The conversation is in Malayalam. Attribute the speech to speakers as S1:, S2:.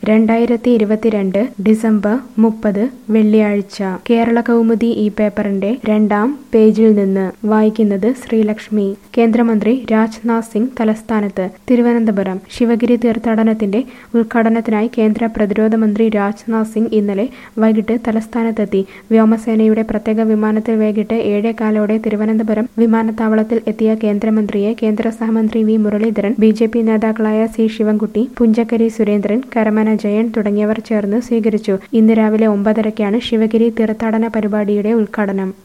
S1: രണ്ടായിരത്തി ഇരുപത്തിരണ്ട് ഡിസംബർ മുപ്പത് വെള്ളിയാഴ്ച കേരള കൗമുദി ഈ പേപ്പറിന്റെ രണ്ടാം പേജിൽ നിന്ന് വായിക്കുന്നത് ശ്രീലക്ഷ്മി കേന്ദ്രമന്ത്രി രാജ്നാഥ് സിംഗ് തലസ്ഥാനത്ത് തിരുവനന്തപുരം ശിവഗിരി തീർത്ഥാടനത്തിന്റെ ഉദ്ഘാടനത്തിനായി കേന്ദ്ര പ്രതിരോധ മന്ത്രി രാജ്നാഥ് സിംഗ് ഇന്നലെ വൈകിട്ട് തലസ്ഥാനത്തെത്തി വ്യോമസേനയുടെ പ്രത്യേക വിമാനത്തിൽ വൈകിട്ട് ഏഴേകാലോടെ തിരുവനന്തപുരം വിമാനത്താവളത്തിൽ എത്തിയ കേന്ദ്രമന്ത്രിയെ കേന്ദ്ര സഹമന്ത്രി V Muraleedharan B J P നേതാക്കളായ സി ശിവൻകുട്ടി പുഞ്ചക്കരി സുരേന്ദ്രൻ കരമന ജയൻ തുടങ്ങിയവർ ചേർന്ന് സ്വീകരിച്ചു ഇന്ന് രാവിലെ ഒമ്പതരയ്ക്കാണ് ശിവഗിരി തീർത്ഥാടന പരിപാടിയുടെ ഉദ്ഘാടനം